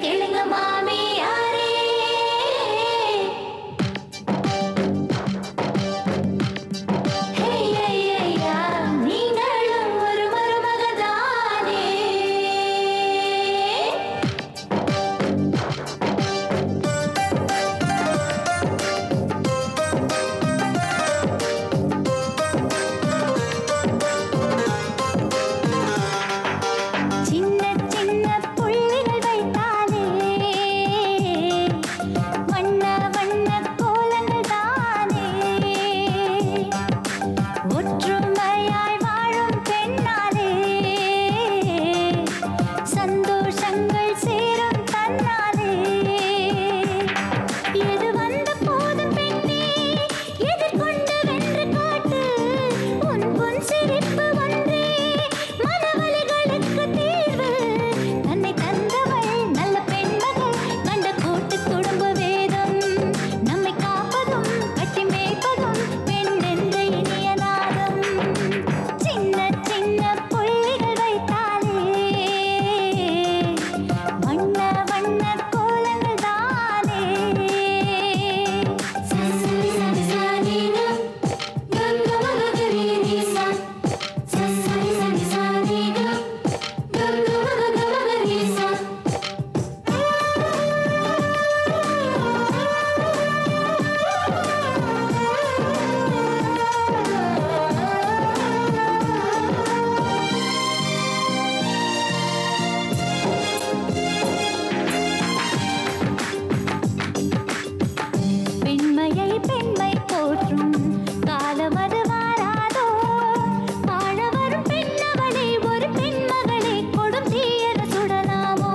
கேளுங்க மாமியாரே ஹே, ஹே, ஹே, யா, நீங்களும் ஒரு மருமகதானே சின்ன சின்ன புள்ளிகள் வைத்தாலே வண்ண வண்ண கோலங்கள் தானே ஒற்றுமையாய் வாழும் பெண்ணாலே சந்தோஷங்கள் சேரும் தன்னாலே எது வந்த போதும் பெண்ணே எதிர்கொண்டு வென்று காட்டு உன் பொன் சிரிப்பு ஒன்றே மனவலிகளுக்கு தீர்வு தன்னை தந்தவள் நல்ல பெண்மகள் கண்ட கூட்டு குடும்ப வேதம் நம்மை காப்பதும் கட்டி மேய்ப்பதும் பெண் என்ற இனிய நாதம் சின்ன சின்ன புள்ளிகள் வைத்தாலே வண்ண வண்ண கோலங்கள் தானே சரி சரி சானினா கங்க மகரி நீசா சரி சரி சானினா கங்க மகரி நீசா பெண்மையை பெண்மை போற்றும் காலம் அது வாராதோ வாழ வரும் பெண்ணவளை ஒரு பெண்மகளை கொடும் தீயன சுடலாமோ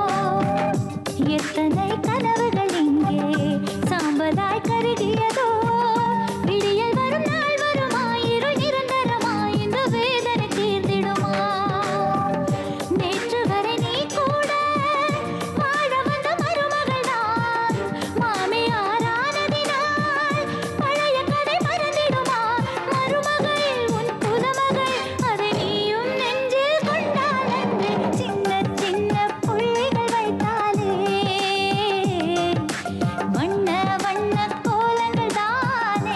எத்தனை கனவுகள் இங்கே சாம்பலாய் கருகியதோ விடியல் வரும் நாள் வருமா இருள் நிரந்தரமா இந்த வேதனை தீர்ந்திடுமா நேற்று வரை நீ கூட வாழ வந்த மருமகள்தான் மாமியாரானதினால் பழைய கதை மறந்திடுமா மருமகள் உன் புதுமகள் அதை நீயும் நெஞ்சில் கொண்டால் அன்று சின்ன சின்ன புள்ளிகள் வைத்தாலே வண்ண வண்ண கோலங்கள் தானே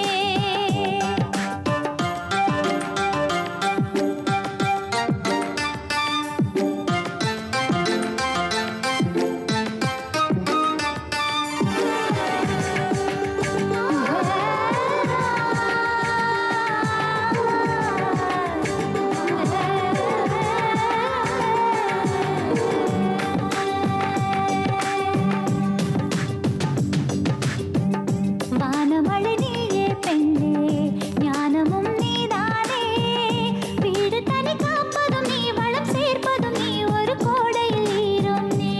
வானமழை நீயே பெண்ணே ஞானமும் நீதானே வீடு தனி காப்பதும் நீ வளம் சேர்ப்பதும் நீ ஒரு கோடையில் ஈரும் நீ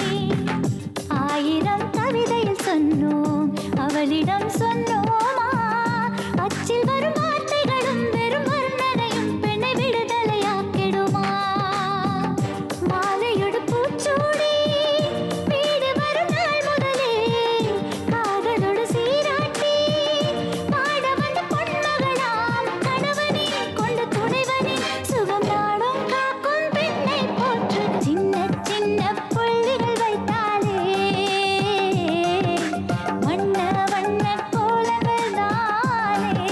ஆயிரம் கவிதையில் சொன்னோம் அவளிடம் சொன்னோமா அச்சில் வரும் வார்த்தைகளும் வெறும் வர்ணனையும் பெண்ணை விடுதலையாக்கிடுமா மாலையொடு பூச்சூடி வீடு வரும் நாள் முதலே காதலோடு சீராட்டி பாட வந்த பொன்மகளாம் கணவனே கொண்ட துணைவனே சுகம் நாடும் காக்கும் பெண்ணை போற்று சின்ன சின்ன புள்ளிகள் வைத்தாலே வண்ண வண்ண கோலங்கள் தானே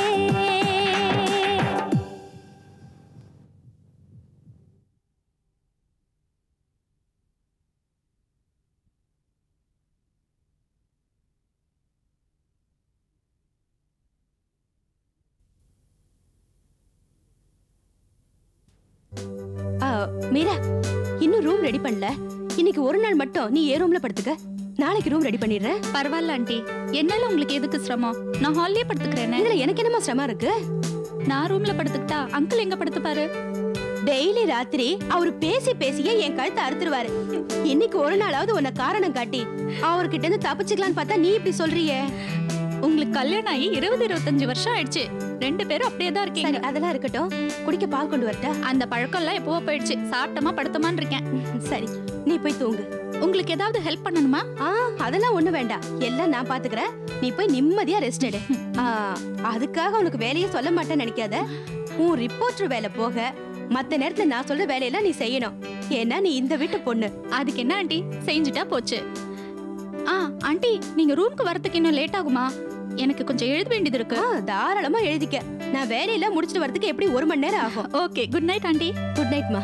ஆ, மீரா இன்னும் ரூம் ரெடி பண்ணல இன்னைக்கு ஒரு நாள் மட்டும் நீ ஏ ரூம்ல படுத்துக்க நாளைக்கு ரூம் ரெடி பண்ணிடுறேன் பரவாயில்ல ஆண்டி என்னால உங்களுக்கு எதுக்கு சிரமம் நான் ஹால்லயே படுத்துக்கிறேனே இதுல எனக்கு என்னமா சிரமம் இருக்கு நான் ரூம்ல படுத்துக்கிட்டா அங்கிள் எங்க படுத்துப்பாரு டெய்லி ராத்திரி அவரு பேசி பேசியே என் கழுத்தை அறுத்துருவாரு இன்னைக்கு ஒரு நாளாவது உன்னை காரணம் காட்டி அவர்கிட்ட இருந்து தப்பிச்சுக்கலான்னு பார்த்தா நீ இப்படி சொல்றியே உங்களுக்கு கல்யாணம் ஆகி இருபது இருபத்தஞ்சு வருஷம் ஆயிடுச்சு ரெண்டு பேரும் அப்படியே தான் சரி இருக்கீங்க அதெல்லாம் இருக்கட்டும் குடிக்க பால் கொண்டு வரட்டா அந்த பழக்கம் எல்லாம் எப்பவோ போயிடுச்சு சாப்பிட்டமா படுத்தமான்னு இருக்கேன் சரி நீ போய் தூங்கு உங்களுக்கு ஏதாவது ஹெல்ப் பண்ணணுமா ஆ அதெல்லாம் ஒண்ணு வேண்டாம் எல்லாம் நான் பாத்துக்கிறேன் நீ போய் நிம்மதியா ரெஸ்ட் எடு ஆ, அதுக்காக உனக்கு வேலையே சொல்ல மாட்டேன்னு நினைக்காத உன் ரிப்போர்ட்டர் வேலை போக மத்த நேரத்துல நான் சொல்ற வேலையெல்லாம் நீ செய்யணும் ஏன்னா நீ இந்த வீட்டு பொண்ணு அதுக்கு என்ன ஆண்டி செஞ்சுட்டா போச்சு ஆ ஆண்டி நீங்க ரூம்க்கு வரதுக்கு இன்னும் லேட் ஆகுமா எனக்கு கொஞ்சம் எழுத வேண்டியது இருக்கு ஆ, தாராளமா எழுதிக்க நான் வேலையெல்லாம் முடிச்சிட்டு வரதுக்கு எப்படி ஒரு மணி நேரம் ஆகும் okay good night aunty good நைட்மா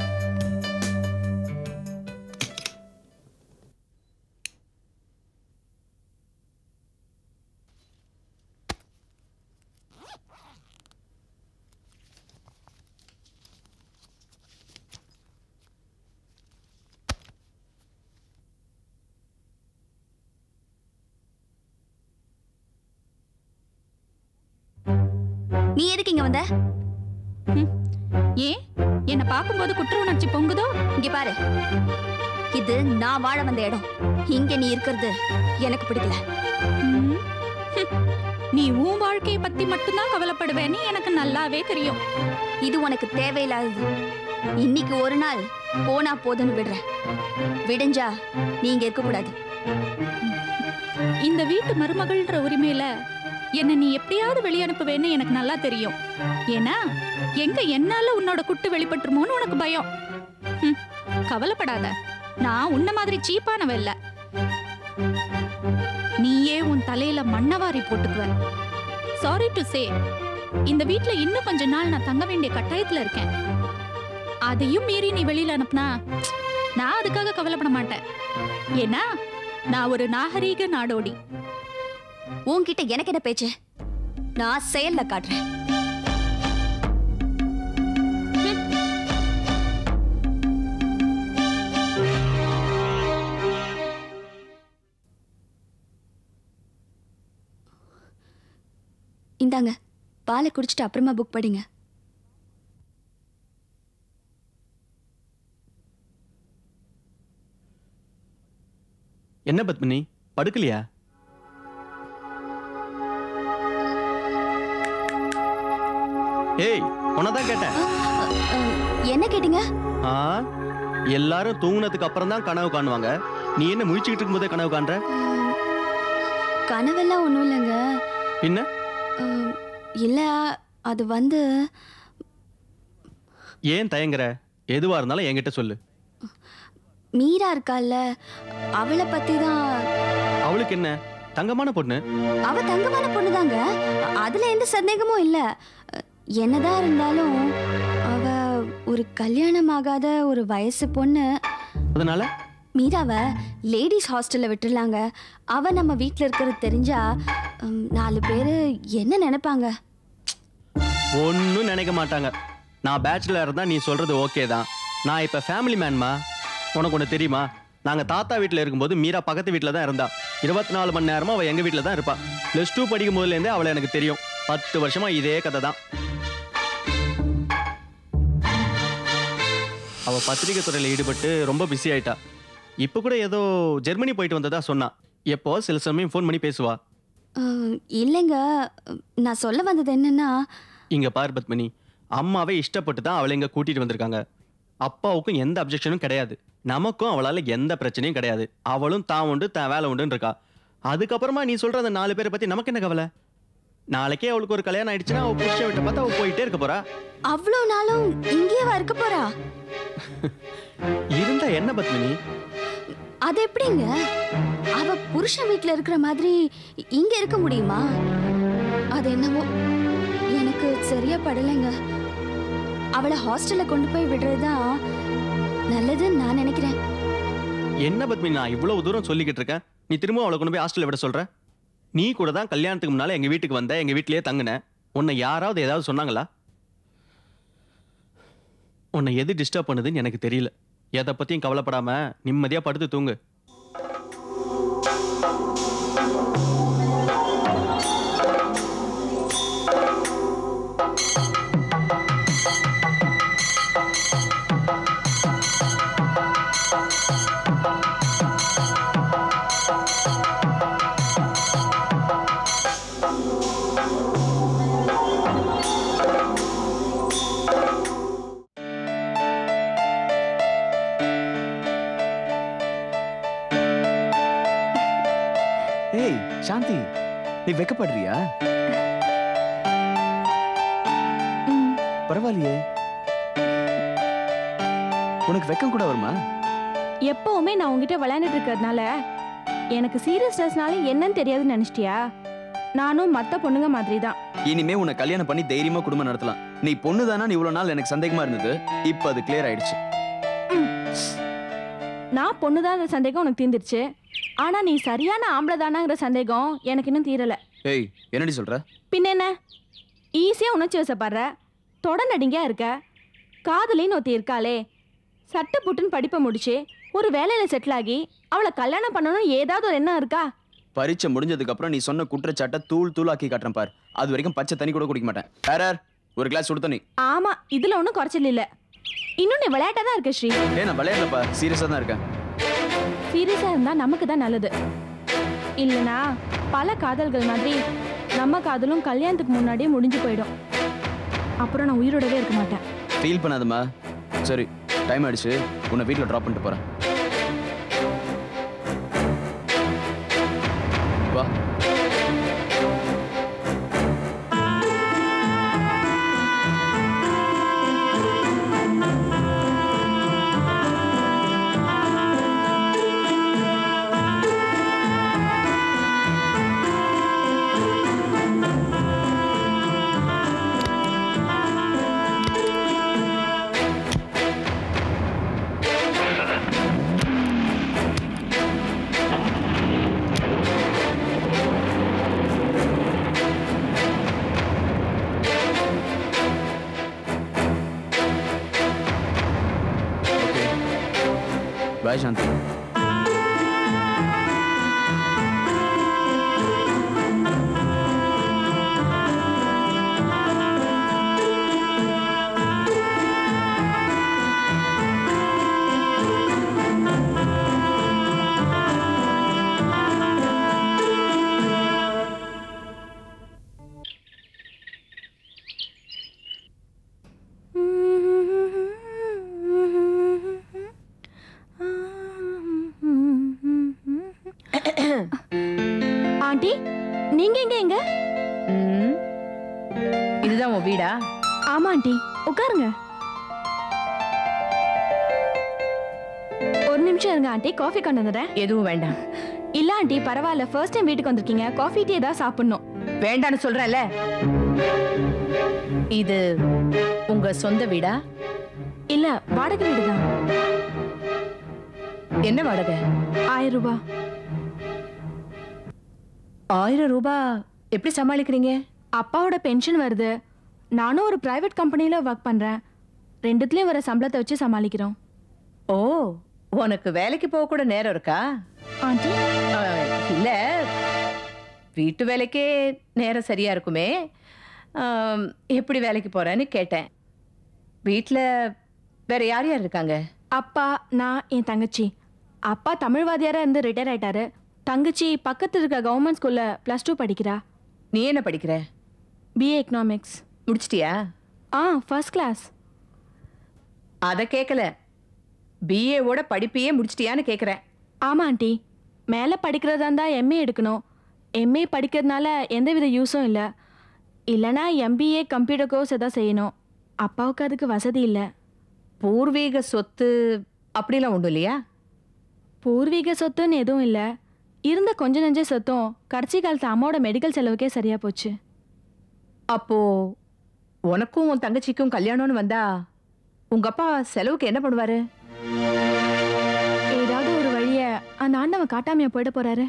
நீ எதுக்கு இங்க வந்த ஏன் என்ன பார்க்கும்போது குற்ற உணர்ச்சி பொங்குதோ இங்க பாரு இது நான் வாழ வந்த இடம் இங்க நீ இருக்கிறது எனக்கு பிடிக்கல ம். ஹம். நீ உன் வாழ்க்கைய பத்தி மட்டும்தான் கவலைப்படுவேன்னு எனக்கு நல்லாவே தெரியும் இது உனக்கு தேவையில்லாதது இன்னைக்கு ஒரு நாள் போனா போதுன்னு விடுறேன் விடிஞ்சா நீ இங்க இருக்க கூடாது இந்த வீட்டு மருமகள்ன்ற உரிமையில என்ன நீ எப்படியாவது வெளியனுப்புவேன்னு எனக்கு நல்லா தெரியும் ஏன்னா எங்க என்னால உன்னோட குட்டு வெளிப்பட்டுருமோன்னு உனக்கு பயம் ஹம். கவலைப்படாத நான் உன்ன மாதிரி சீப்பானவ இல்ல நீயே உன் தலையில மண்ணவாரி போட்டுக்குவ சாரி டு சே இந்த வீட்ல இன்னும் கொஞ்ச நாள் நான் தங்க வேண்டிய கட்டாயத்துல இருக்கேன் அதையும் மீறி நீ வெளியில அனுப்புனா நான் அதுக்காக கவலைப்பட மாட்டேன் ஏன்னா நான் ஒரு நாகரீக நாடோடி உன்கிட்ட எனக்கு என்ன பேச்சு நான் செயல்ல காட்டுறேன் இந்தாங்க பாலை குடிச்சிட்டு அப்புறமா புக் படிங்க என்ன பத்மினி படுக்கலையா ஏய் உன்னதான் கேட்டேன் அ, அ, என்ன கேட்டீங்க ஆ எல்லாரும் தூங்குனதுக்கு அப்புறம் தான் கனவு காணுவாங்க நீ என்ன முழிச்சுக்கிட்டு இருக்கும்போதே கனவு காண்ற ம், கனவெல்லாம் ஒன்றும் இல்லைங்க பின்ன ம், இல்ல அது வந்து ஏன் தயங்குற எதுவா இருந்தாலும் என்கிட்ட சொல்லு மீரா இருக்கால்ல அவளை பத்தி தான் அவளுக்கு என்ன தங்கமான பொண்ணு அவ தங்கமான பொண்ணுதாங்க அதுல எந்த சந்தேகமும் இல்ல என்னதான் இருந்தாலும் அவ ஒரு கல்யாணம் ஆகாத ஒரு வயசு பொண்ணு அதனால மீராவை லேடிஸ் ஹாஸ்டல்ல விட்டுடலாங்க அவ நம்ம வீட்ல இருக்கிறது தெரிஞ்சா ம், நாலு பேரு என்ன நினைப்பாங்க ஒன்றும் நினைக்க மாட்டாங்க நான் பேச்சுலர் இருந்தா நீ சொல்றது ஓகே தான் நான் இப்ப ஃபேமிலி மேன்மா உனக்கு ஒன்று தெரியுமா நாங்க தாத்தா வீட்டில் இருக்கும்போது மீரா பக்கத்து வீட்டில் தான் இருந்தா இருபத்தி நாலு மணி நேரமா அவள் எங்க வீட்டில் தான் இருப்பா ப்ளஸ் டூ படிக்கும் போதுலேருந்தே அவளை எனக்கு தெரியும் பத்து வருஷமா இதே கதை தான் அவ பத்திரிகை துறையில் ஈடுபட்டு ரொம்ப பிஸி ஆயிட்டா இப்போ கூட ஏதோ ஜெர்மனி போயிட்டு வந்ததா சொன்னா எப்போ சில சமயம் ஃபோன் பண்ணி பேசுவா ம், இல்லைங்க நான் சொல்ல வந்தது என்னன்னா இங்க பார் பத்மினி அம்மாவே இஷ்டப்பட்டு தான் அவளை இங்க கூட்டிட்டு வந்திருக்காங்க அப்பாவுக்கும் எந்த அப்ஜெக்ஷனும் கிடையாது நமக்கும் அவளால எந்த பிரச்சனையும் கிடையாது அவளும் தான் உண்டு தான் வேலை உண்டுன்னு இருக்கா அதுக்கப்புறமா நீ சொல்ற அந்த நாலு பேரை பத்தி நமக்கு என்ன கவலை நாளைக்கே அவளுக்கு ஒரு கல்யாணம் ஆயிடுச்சுன்னா அவ புருஷன் விட்ட பார்த்து அவ போயிட்டே இருக்க போறா அவ்வளோ நாளும் இங்கேயேவா இருக்க போறா இருந்தா என்ன பத்மினி அது எப்படிங்க அவ புருஷன் வீட்ல இருக்கிற மாதிரி இங்க இருக்க முடியுமா அது என்னவோ எனக்கு சரியா படலைங்க அவளை ஹாஸ்டல்ல கொண்டு போய் விடுறதுதான் நல்லதுன்னு நான் நினைக்கிறேன் என்ன பத்மினி நான் இவ்வளவு தூரம் சொல்லிக்கிட்டு இருக்கேன் நீ திரும்ப அவளை கொண்டு போய் ஹாஸ்டல்ல விட சொல்ற நீ கூட தான் கல்யாணத்துக்கு முன்னால எங்க வீட்டுக்கு வந்த எங்க வீட்லயே தங்குன உன்னை யாராவது ஏதாவது சொன்னாங்களா உன்னை எது டிஸ்டர்ப் பண்ணுதுன்னு எனக்கு தெரியல எதை பத்தியும் கவலைப்படாம நிம்மதியா படுத்து தூங்கு ஏய் சாந்தி நீ வெக்கப்படுறியா பரவாயில்லையே உனக்கு வெக்கம் கூட வருமா எப்பவுமே நான் உங்ககிட்ட விளையாண்டுட்டு இருக்கிறதுனால எனக்கு சீரியஸ்னஸ்னால என்னன்னு தெரியாதுன்னு நினைச்சிட்டியா நானும் மத்த பொண்ணுங்க மாதிரி தான் இனிமே உன்னை கல்யாணம் பண்ணி தைரியமா குடும்பம் நடத்தலாம் நீ பொண்ணு தானா இவ்வளவு நாள் எனக்கு சந்தேகமா இருந்தது இப்ப அது கிளியர் ஆயிடுச்சு நான் பொண்ணுதான்ற சந்தேகம் உனக்கு தீர்ந்துருச்சு ஆனா நீ சரியான ஆம்பளை தானாங்கிற சந்தேகம் எனக்கு இன்னும் தீரல ஏய் என்னடி சொல்ற பின்ன என்ன ஈஸியா உணர்ச்சி வசப்படுற தொட நடிங்கா இருக்க காதலின்னு ஒருத்தி இருக்காளே சட்டு புட்டுன்னு படிப்பை முடிச்சு ஒரு வேலையில செட்டில் ஆகி அவளை கல்யாணம் பண்ணணும் ஏதாவது ஒரு எண்ணம் இருக்கா பரீட்சை முடிஞ்சதுக்கு அப்புறம் நீ சொன்ன குற்றச்சாட்டை தூள் தூளாக்கி காட்டுறேன் பார் அது வரைக்கும் பச்சை தண்ணி கூட குடிக்க மாட்டேன் வேற யார்? ஒரு கிளாஸ் சுடு தண்ணி ஆமா இதுல ஒன்றும் குறைச்சல் இல்ல இன்னும் நீ விளையாட்டா தான் இருக்க ஸ்ரீ ஏய் நான் விளையாடலப்பா சீரியஸா தான் இருக்கேன் சீரியஸா இருந்தா நமக்கு தான் நல்லது இல்லனா பல காதல்கள் மாதிரி நம்ம காதலும் கல்யாணத்துக்கு முன்னாடியே முடிஞ்சு போயிடும் அப்புறம் நான் உயிரோடவே இருக்க மாட்டேன் ஃபீல் பண்ணாதம்மா சரி டைம் ஆயிடுச்சு உன்னை வீட்டில் ட்ராப் பண்ணிட்டு போறேன் வா ஓகே பாய் சாந்தி ஆண்டி நீங்க எங்க எங்க ம். இதுதான் உன் வீடா ஆமா ஆண்டி உட்காருங்க ஒரு நிமிஷம் இருங்க ஆண்டி காஃபி கொண்டு வந்துடுறேன் எதுவும் வேண்டாம் இல்ல ஆண்டி பரவாயில்ல ஃபர்ஸ்ட் டைம் வீட்டுக்கு வந்திருக்கீங்க காஃபி டீ ஏதாவது சாப்பிடணும் வேண்டான்னு சொல்றேன்ல இது உங்க சொந்த வீடா இல்ல வாடகை வீடு தான் என்ன வாடகை ஆயிரம் ரூபாய் ஆயிரம் ரூபாய் எப்படி சமாளிக்கிறீங்க அப்பாவோட பென்ஷன் வருது நானும் ஒரு பிரைவேட் கம்பெனில ஒர்க் பண்றேன் ரெண்டுத்துலயும் வர சம்பளத்தை வச்சு சமாளிக்கிறோம் ஓ உனக்கு வேலைக்கு போக கூட நேரம் இருக்கா ஆண்டி ஆ, இல்ல வீட்டு வேலைக்கே நேரம் சரியா இருக்குமே ஆம், எப்படி வேலைக்கு போறேன்னு கேட்டேன் வீட்ல வேற யார் யார் இருக்காங்க அப்பா நான் என் தங்கச்சி அப்பா தமிழ் வாத்தியாரா இருந்து ரிட்டையர் ஆயிட்டாரு தங்கச்சி பக்கத்துல இருக்க கவர்மெண்ட் ஸ்கூல்ல ப்ளஸ் டூ படிக்கிறா நீ என்ன படிக்கிற பிஏ எக்கனாமிக்ஸ் முடிச்சிட்டியா ஆ ஃபர்ஸ்ட் கிளாஸ் அதை கேட்கல பிஏவோட படிப்பையே முடிச்சிட்டியான்னு கேட்குறேன் ஆமா ஆண்டி மேலே படிக்கிறதா இருந்தா எம்ஏ எடுக்கணும் எம்ஏ படிக்கிறதுனால எந்தவித யூஸும் இல்லை இல்லைனா எம்பிஏ கம்ப்யூட்டர் கோர்ஸ் எதாவது செய்யணும் அப்பாவுக்கு அதுக்கு வசதி இல்லை பூர்வீக சொத்து அப்படிலாம் ஒன்றும் இல்லையா பூர்வீக சொத்துன்னு எதுவும் இல்லை இருந்த கொஞ்ச நெஞ்ச சொத்தும் கடைசி காலத்து அம்மாவோட மெடிக்கல் செலவுக்கே சரியா போச்சு அப்போ உனக்கும் உன் தங்கச்சிக்கும் கல்யாணம்னு வந்தா உங்க அப்பா செலவுக்கு என்ன பண்ணுவாரு ஏதாவது ஒரு வழியை அந்த ஆண்டவன் காட்டாமையா போயிட போறாரு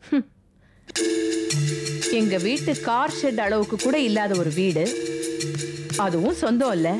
எங்க வீட்டு கார் ஷெட் அளவுக்கு கூட இல்லாத ஒரு வீடு அதுவும் சொந்தம் இல்ல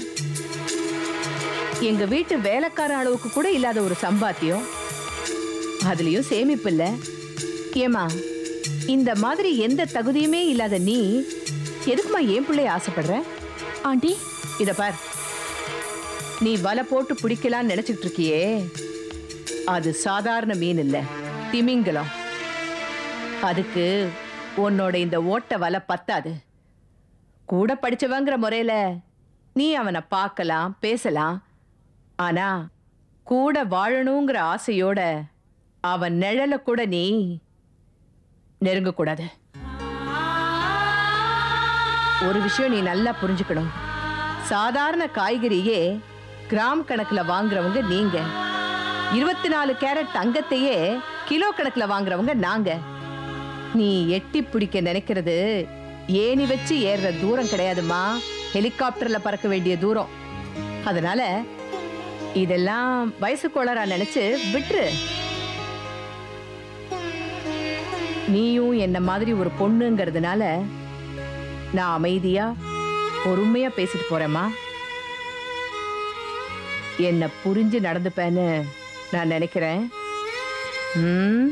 எங்க வீட்டு வேலைக்கார அளவுக்கு கூட இல்லாத ஒரு சம்பாத்தியம் அதுலயும் சேமிப்பு இல்ல ஏமா இந்த மாதிரி எந்த தகுதியுமே இல்லாத நீ எதுக்குமா என் பிள்ளைய ஆசைப்படுற ஆண்டி இத பார் நீ வலை போட்டு பிடிக்கலாம்னு நினைச்சிட்டு இருக்கியே அது சாதாரண மீன் இல்ல திமிங்கலம் அதுக்கு உன்னோட இந்த ஓட்ட வலை பத்தாது கூட படிச்சவங்கிற முறையில நீ அவனை பார்க்கலாம் பேசலாம் ஆனா கூட வாழணுங்கிற ஆசையோட அவன் நிழல கூட நீ நெருங்கக்கூடாது ஒரு விஷயம் நீ நல்லா புரிஞ்சுக்கணும் சாதாரண காய்கறியே கிராம் கணக்குல வாங்குறவங்க நீங்க இருபத்தி நாலு கேரட் தங்கத்தையே கிலோ கணக்குல வாங்குறவங்க நாங்க நீ எட்டி பிடிக்க நினைக்கிறது ஏணி வச்சு ஏறுற தூரம் கிடையாதுமா ஹெலிகாப்டர்ல பறக்க வேண்டிய தூரம் அதனால இதெல்லாம் வயசு கோளரா நினைச்சு விட்டுரு நீயும் என்ன மாதிரி ஒரு பொண்ணுங்கிறதுனால நான் அமைதியா பொறுமையா பேசிட்டு போறேம்மா என்ன புரிஞ்சு நடந்துப்பேன்னு நான் நினைக்கிறேன் ம்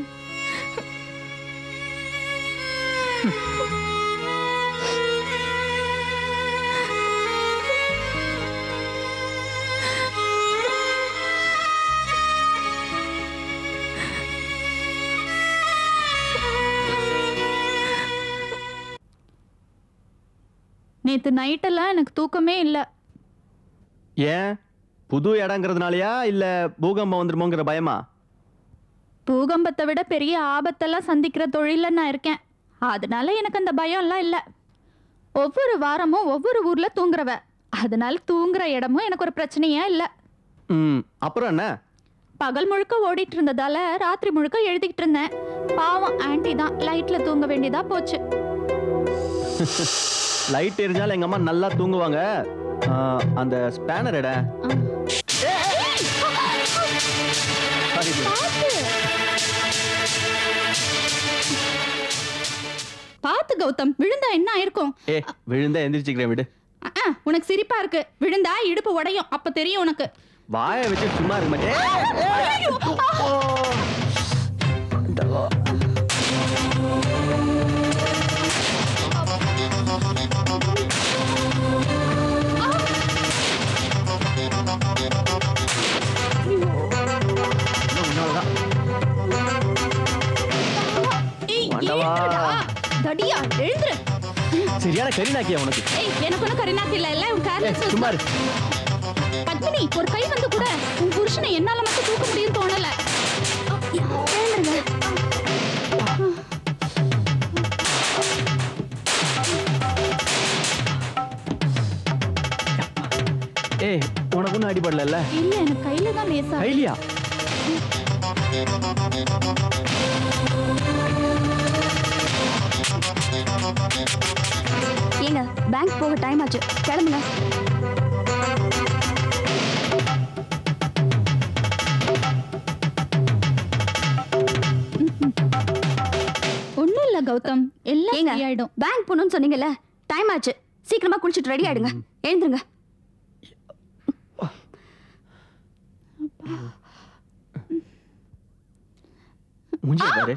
நேத்து நைட்டெல்லாம் எனக்கு தூக்கமே இல்லை ஏன் புது இடங்கிறதுனாலயா இல்ல பூகம்பம் வந்துருமோங்கிற பயமா பூகம்பத்தை விட பெரிய ஆபத்தெல்லாம் சந்திக்கிற தொழில நான் இருக்கேன் அதனால எனக்கு அந்த பயம்லாம் இல்லை ஒவ்வொரு வாரமும் ஒவ்வொரு ஊர்ல தூங்குறவ அதனால தூங்குற இடமும் எனக்கு ஒரு பிரச்சனையே இல்லை ம் அப்புறம் என்ன பகல் முழுக்க ஓடிட்டு இருந்ததால ராத்திரி முழுக்க எழுதிக்கிட்டு இருந்தேன் பாவம் ஆன்ட்டி தான் லைட்ல தூங்க வேண்டியதா போச்சு லைட் எரிஞ்சாலும் எங்க அம்மா நல்லா தூங்குவாங்க ஆ, அந்த ஸ்பேனர் எட பார்த்து கௌதம் விழுந்தா என்ன ஆயிருக்கும் ஏ விழுந்தா எந்திரிச்சுக்கிறேன் விடு அஹ், அஹ், உனக்கு சிரிப்பா இருக்கு விழுந்தா இடுப்பு உடையும் அப்ப தெரியும் உனக்கு வாயை வச்சு சும்மா இருக்க மாட்டே ஏய், மண்டவா. எழுந்துருடா. தடியா எழுந்துரு சரியான கரிநாக்கியா உனக்கு ஏய் எனக்கு ஒன்றும் கரிநாக்கு இல்ல எல்லாம் உன் ஏ, கேர்லெஸ் சும்மா இரு. பத்மினி ஒரு கை வந்து கூட உன் புருஷனை என்னால மட்டும் தூக்க முடியும் தோணல எழுந்துருங்க ஏய் உனக்கு ஒன்றும் அடிபடல இல்ல எனக்கு கையில தான் லேசா கைலியா ஏங்க பேங்க் போக டைம் ஆச்சு கிளம்புங்க ஒண்ணும் இல்ல கௌதம் எல்லாம் ஏங்க சரியாயிடும் பேங்க் போகணும்னு சொன்னீங்கல்ல டைம் ஆச்சு சீக்கிரமா குளிச்சுட்டு ரெடி ஆயிடுங்க எழுந்துருங்க முடிஞ்ச பாரு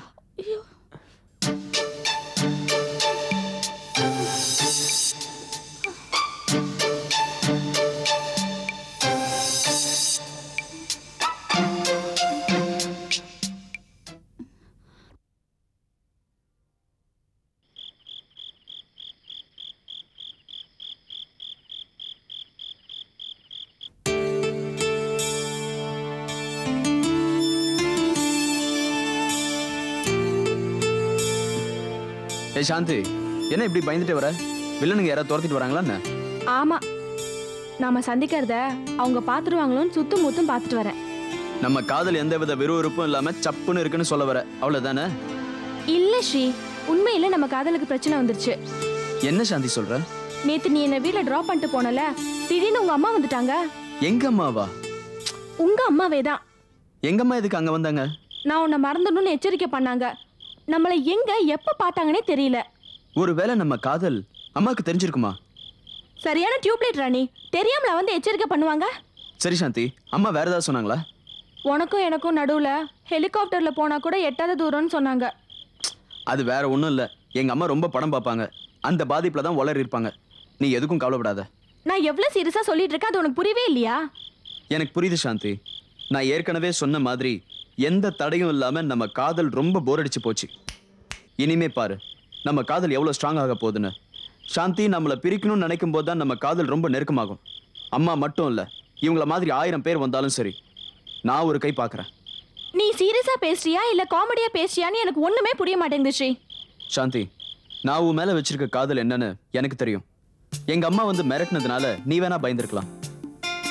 ஏய் சாந்தி என்ன இப்படி பயந்துட்டே வர வில்லனுங்க யாராவது துரத்திட்டு வராங்களா என்ன ஆமா நாம சந்திக்கிறத அவங்க பாத்துருவாங்களோன்னு சுத்தும் முத்தும் பார்த்துட்டு வரேன் நம்ம காதல் எந்தவித விறுவிறுப்பும் இல்லாம சப்புன்னு இருக்குன்னு சொல்ல வர அவ்வளவுதானே இல்ல ஸ்ரீ உண்மையில நம்ம காதலுக்கு பிரச்சனை வந்துருச்சு என்ன சாந்தி சொல்ற நேத்து நீ என்ன வீட்ல டிராப் பண்ணிட்டு போனல திடீர்னு உங்க அம்மா வந்துட்டாங்க எங்க அம்மாவா உங்க அம்மாவே தான் எங்க அம்மா எதுக்கு அங்க வந்தாங்க நான் உன்னை மறந்துடணும்னு எச்சரிக்கை பண்ணாங்க நம்மளை எங்க எப்ப பார்த்தாங்கன்னே தெரியல ஒருவேளை நம்ம காதல் அம்மாக்கு தெரிஞ்சிருக்குமா சரியான டியூப்லைட் ராணி தெரியாமல வந்து எச்சரிக்கை பண்ணுவாங்க சரி சாந்தி அம்மா வேற ஏதாவது சொன்னாங்களா உனக்கும் எனக்கும் நடுவுல ஹெலிகாப்டர்ல போனா கூட எட்டாத தூரம்னு சொன்னாங்க அது வேற ஒண்ணும் இல்ல எங்க அம்மா ரொம்ப படம் பார்ப்பாங்க அந்த பாதிப்புல தான் உளறி இருப்பாங்க நீ எதுக்கும் கவலைப்படாத நான் எவ்வளவு சீரியஸா சொல்லிட்டு இருக்கேன் அது உனக்கு புரியவே இல்லையா எனக்கு புரியுது சாந்தி நான் ஏற்கனவே சொன்ன மாதிரி எந்த தடையும் இல்லாம நம்ம காதல் ரொம்ப போர் அடிச்சு போச்சு இனிமே பாரு நம்ம காதல் எவ்வளவு ஸ்ட்ராங் ஆக போகுதுன்னு சாந்தி நம்மளை பிரிக்கணும்னு நினைக்கும் போது தான் நம்ம காதல் ரொம்ப நெருக்கமாகும் அம்மா மட்டும் இல்ல இவங்கள மாதிரி ஆயிரம் பேர் வந்தாலும் சரி நான் ஒரு கை பார்க்கறேன் நீ சீரியஸா பேசுறியா இல்ல காமெடியா பேசுறியான்னு எனக்கு ஒண்ணுமே புரிய மாட்டேங்குது ஸ்ரீ சாந்தி நான் உன் மேல வச்சிருக்க காதல் என்னன்னு எனக்கு தெரியும் எங்க அம்மா வந்து மிரட்டினதுனால நீ வேணா பயந்துருக்கலாம்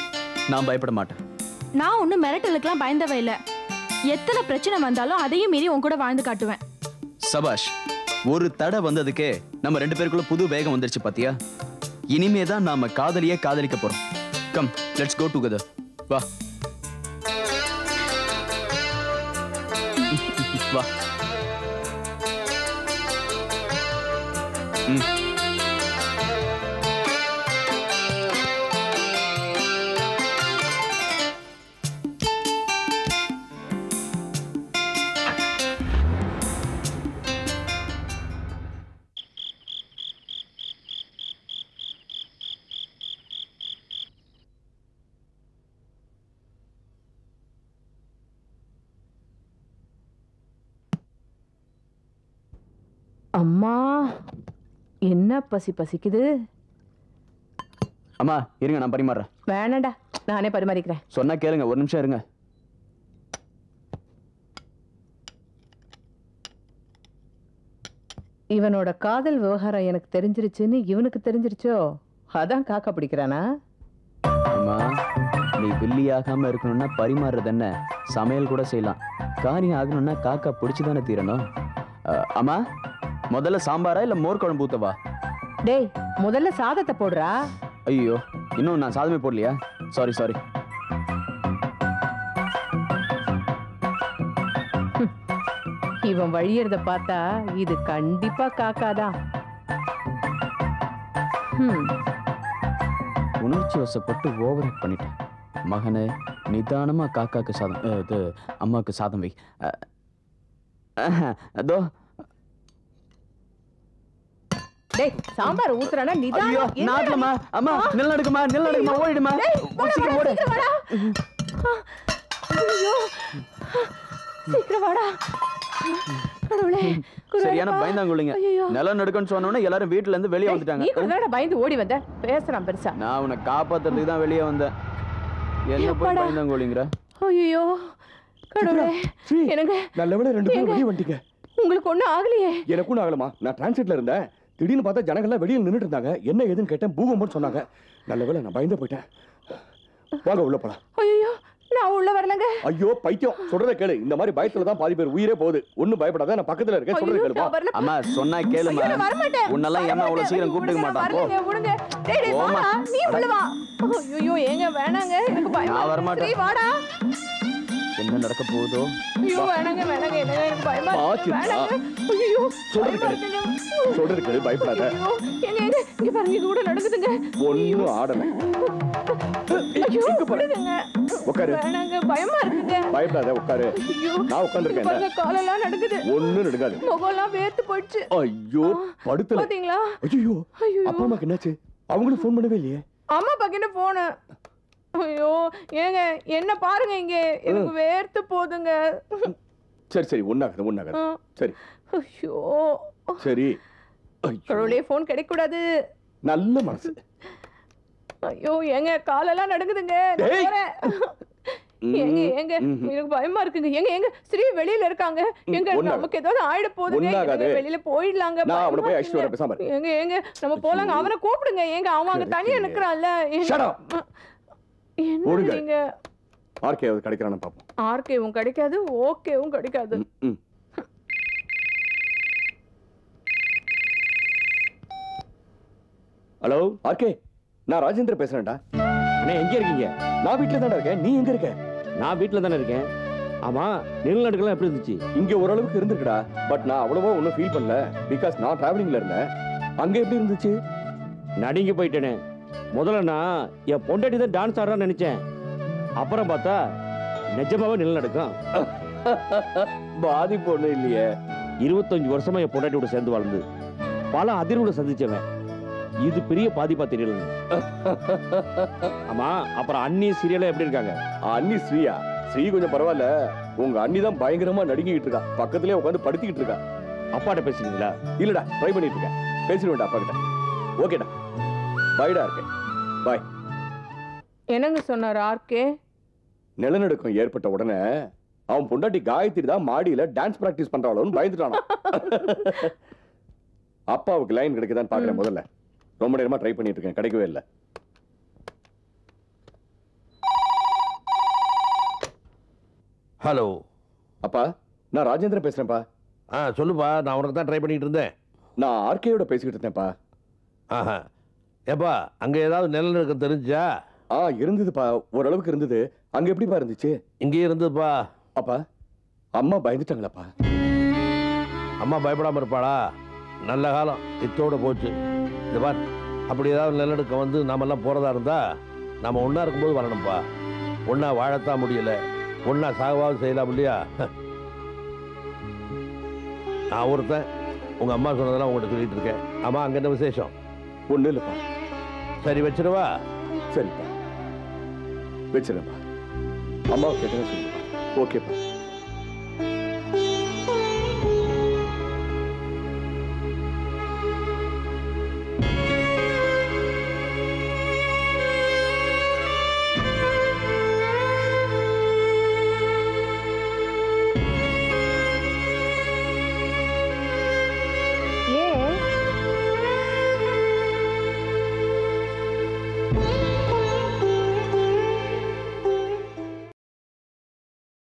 நான் பயப்பட மாட்டேன் நான் ஒன்றும் மிரட்டலுக்கெல்லாம் பயந்தவ இல்லை எத்தனை பிரச்சனை வந்தாலும் அதையும் மீறி உன் கூட வாழ்ந்து காட்டுவேன் சபாஷ் ஒரு தடை வந்ததுக்கே நம்ம ரெண்டு பேருக்குள்ள புது வேகம் வந்துருச்சு பாத்தியா இனிமே தான் நாம காதலியே காதலிக்க போறோம் கம் லெட்ஸ் கோ டுகெதர் வா வா ம். அம்மா என்ன பசி பசிக்குது அம்மா இருங்க நான் பரிமாறுறேன் வேணாண்டா நானே பரிமாறிக்கிறேன் சொன்னா கேளுங்க ஒரு நிமிஷம் இருங்க இவனோட காதல் விவகாரம் எனக்கு தெரிஞ்சிருச்சுன்னு இவனுக்கு தெரிஞ்சிருச்சோ அதான் காக்கா பிடிக்கிறானா அம்மா நீ வில்லியாகாம இருக்கணும்னா பரிமாறுறது என்ன சமையல் கூட செய்யலாம் காரியம் ஆகணும்னா காக்கா பிடிச்சு தானே தீரணும் அஹ், அம்மா முதல்ல சாம்பாரா இல்ல மோர் குழம்பு ஊத்தவா டேய் முதல்ல சாதத்தை போடுறா ஐயோ இன்னும் நான் சாதமே போடலையா சாரி சாரி இவன் வழியறத பார்த்தா இது கண்டிப்பா காக்காதான் ஹம், உணர்ச்சி வசப்பட்டு ஓவர் பண்ணிட்டேன் மகனே நிதானமா காக்காக்கு சாதம் அஹ், இது அம்மாவுக்கு சாதம் வை அஹ், அஹ், அதோ டேய் சாம்பார் ஊத்துறானா ஐயோ நிதானம் என்ன? நாட்டுலமா அம்மா நெல் நடுக்குமா நெல் நடுக்குமா ஓடிடுமா சீக்கிரம் ஓடு ஐயோ சீக்கிரம் வாடா கடவுளே குருவாயூரப்பா. சரியான பயந்தாங்குள்ளிங்க ஐயையோ. நிலம் நடுக்கன்னு சொன்னோடனே எல்லாரும் வீட்டுல இருந்து வெளியே டேய், வந்துட்டாங்க நீ கொஞ்ச நேரம் பயந்து ஓடி வந்த பேசுறான் பெருசா நான் உன்னை காப்பாத்துறதுக்கு தான் வெளியே வந்தேன் என்ன போய் எப்பாடா? பயந்தாங்கோலிங்கிற ஐயோ கடவுளே ஸ்ரீ, எனக்கு நல்ல வேளை ரெண்டு பேரும் ஏங்க? வெளியே வந்துட்டீங்க உங்களுக்கு ஒண்ணும் ஆகலையே எனக்கும் ஒண்ணும் ஆகலமா நான் டிரான்சிட்ல இருந்தேன் திடீர்னு பார்த்தா ஜனங்கள்லாம் வெளியில் நின்னுட்டு இருந்தாங்க என்ன ஏதுன்னு கேட்டேன் பூகம்பம்னு சொன்னாங்க நல்ல வேளை நான் பயந்து போயிட்டேன் வாங்க உள்ள போலாம் ஐயோ நான் உள்ள வரலங்க ஐயோ பைத்தியம் சொல்றத கேளு இந்த மாதிரி பயத்துல தான் பாதி பேர் உயிரே போகுது ஒண்ணும் பயப்படாத நான் பக்கத்துல இருக்கேன் சொல்றத ஐயோ, கேளுப்பா நான் வரல. அம்மா சொன்னா கேளுமா ஐயோ, நான் வரமாட்டேன். உன்னெல்லாம் ஏமா அவ்வளவு வரமாட்டேன். சீக்கிரம் கூப்பிட்டுக்க விடுங்க, மாட்டான் போ வரலைங்க, விடுங்க. டேய், டேய், போம்மா. வாடா, நீ உள்ள வா. ஐயோ, ஏங்க வேணாங்க எனக்கு பயமா நான் இருக்கு. வரமாட்டேன். ஸ்ரீ, வாடா. என்ன நடக்க போகுதோ ஐயோ, வேணாங்க, வேணாங்க, எனக்கு எனக்கு பயமா இருக்கு. பாத்துடா. வேணாங்க. ஐயோ, சொல்றது பயமா கேளு. இருக்குங்க. சொல்றது கேளு பயப்படாத ஐயோ, ஏங்க, ஏங்க, இங்க பாருங்க, இது கூட நடக்குதுங்க. ஒண்ணும் ஆடல ஐயோ, எங்க போற விடுங்க. உட்காரு வேணாங்க, பயமா இருக்குங்க. பயப்படாத உட்காரு ஐயோ, நான் உட்கார்ந்திருக்கேன். இங்க பாருங்க, காலெல்லாம் நடக்குது ஒண்ணும் நடுக்காது முகம்லாம் வேர்த்து போயிடுச்சு ஐயோ படுத்தல பாத்தீங்களா ஐயோ ஐயோ அப்பா அம்மாக்கு என்னாச்சு அவங்களும் ஃபோன் பண்ணவே இல்லையே அம்மா பக்கிட்ட போனேன் ஐயோ ஏங்க என்ன பாருங்க இங்க எனக்கு வேர்த்து போகுதுங்க சரி சரி ஒண்ணாகுது ஒண்ணாகுது ஆ. சரி ஐயோ சரி ஐயோ, கடவுளே போன் கிடைக்க கூடாது நல்ல மனசு ஐயோ ஏங்க காலெல்லாம் நடுங்குதுங்க நான் டேய். போறேன். ஏங்க ஏங்க ம்ஹும். எனக்கு பயமா இருக்குங்க ஏங்க ஏங்க ஸ்ரீ வெளியில இருக்காங்க எங்க ஒண்ணாகாது. நமக்கு ஏதாவது ஆயிட போகுதுங்க ஒண்ணாகாது. ஏங்க, வெளியில போயிடலாங்க நான் அவனை பயமா போய் அழைச்சிட்டு வரேன் இருக்குங்க. பேசாம இரு. ஏங்க ஏங்க நம்ம போலாங்க அவனை கூப்பிடுங்க ஏங்க அவன் அங்க தனியா கிடைக்கலையே. நிக்கிறான்ல ஏங்க. Shut up. என்ன ஓடுங்க. நீங்க ஆர்கேயாவது கிடைக்கிறான்னு பார்ப்போம் ஆர்கேவும் கிடைக்காது ஓகேவும் கிடைக்காது ம், ம். ஹலோ ஆர்கே நான் ராஜேந்திர பேசுறேன்டா அண்ணா எங்க இருக்கீங்க நான் வீட்ல தானே இருக்கேன் நீ எங்க இருக்க நான் வீட்ல தானே இருக்கேன் ஆமா நிலநடுக்கெல்லாம் எப்படி இருந்துச்சு இங்க ஓரளவுக்கு இருந்திருக்குடா பட் நான் அவ்வளவா ஒன்றும் ஃபீல் பண்ணல பிகாஸ் நான் டிராவலிங்ல இருந்தேன் அங்க எப்படி இருந்துச்சு நடுங்கி போயிட்டேனே முதல்ல நான் என் பொண்டாட்டி தான் டான்ஸ் ஆடுறான்னு நினைச்சேன் அப்புறம் பார்த்தா நிஜமாவே நிலநடுக்கம் பாதிப்பு ஒண்ணும் இல்லையே இருபத்தஞ்சு வருஷமா என் பொண்டாட்டியோட சேர்ந்து வாழ்ந்து பல அதிர்வுகளை சந்திச்சவன் இது பெரிய பாதிப்பா தெரியல ஆமா அப்புறம் அண்ணி சீரியலா எப்படி இருக்காங்க அண்ணி ஸ்ரீயா ஸ்ரீ கொஞ்சம் பரவாயில்ல உங்க அண்ணி தான் பயங்கரமா நடுங்கிட்டு இருக்கா பக்கத்துலயே உட்காந்து படுத்திக்கிட்டு இருக்கா அப்பாட்ட பேசுறீங்களா இல்லடா ட்ரை பண்ணிட்டு இருக்கேன் பேசிடுவேன்டா அப்பா கிட்ட ஓகேடா பைடா இருக்கேன் பாய் என்னங்க சொன்னார் ஆர்கே நிலநடுக்கம் ஏற்பட்ட உடனே அவன் பொண்டாட்டி காயத்ரி தான் மாடியில டான்ஸ் பிராக்டிஸ் பண்றாளோன்னு பயந்துட்டானா அப்பாவுக்கு லைன் கிடைக்குதான்னு பாக்குறேன் முதல்ல ரொம்ப நேரமா ட்ரை பண்ணிட்டு இருக்கேன் கிடைக்கவே இல்லை ஹலோ அப்பா நான் ராஜேந்திரன் பேசுறேன்ப்பா ஆ சொல்லுப்பா நான் உனக்கு தான் ட்ரை பண்ணிட்டு இருந்தேன் நான் ஆர்கேயோட பேசிக்கிட்டு இருந்தேன்ப்பா ஆஹா ஏப்பா அங்கே ஏதாவது நிலநடுக்கம் தெரிஞ்சா ஆ இருந்ததுப்பா ஓரளவுக்கு இருந்தது அங்க எப்படிப்பா இருந்துச்சு இங்கேயே இருந்ததுப்பா அப்பா அம்மா பயந்துட்டாங்களாப்பா அம்மா பயப்படாமல் இருப்பாளா நல்ல காலம் இத்தோட போச்சு இந்த பார் அப்படி ஏதாவது நிலநடுக்கம் வந்து நாமெல்லாம் போகிறதா இருந்தா நம்ம ஒன்றா இருக்கும்போது வரணும்ப்பா ஒன்றா வாழத்தான் முடியல ஒன்றா சாகவாவது செய்யலாம் இல்லையா நான் ஒருத்தன் உங்கள் அம்மா சொன்னதெல்லாம் உங்கள்கிட்ட சொல்லிட்டு இருக்கேன் ஆமாம் அங்கே என்ன விசேஷம் ஒன்றும் இல்லைப்பா சரி வச்சிருவா சரிப்பா வச்சிடறேன்ப்பா அம்மாவை கேட்டேன்னு சொல்லுப்பா ஓகேப்பா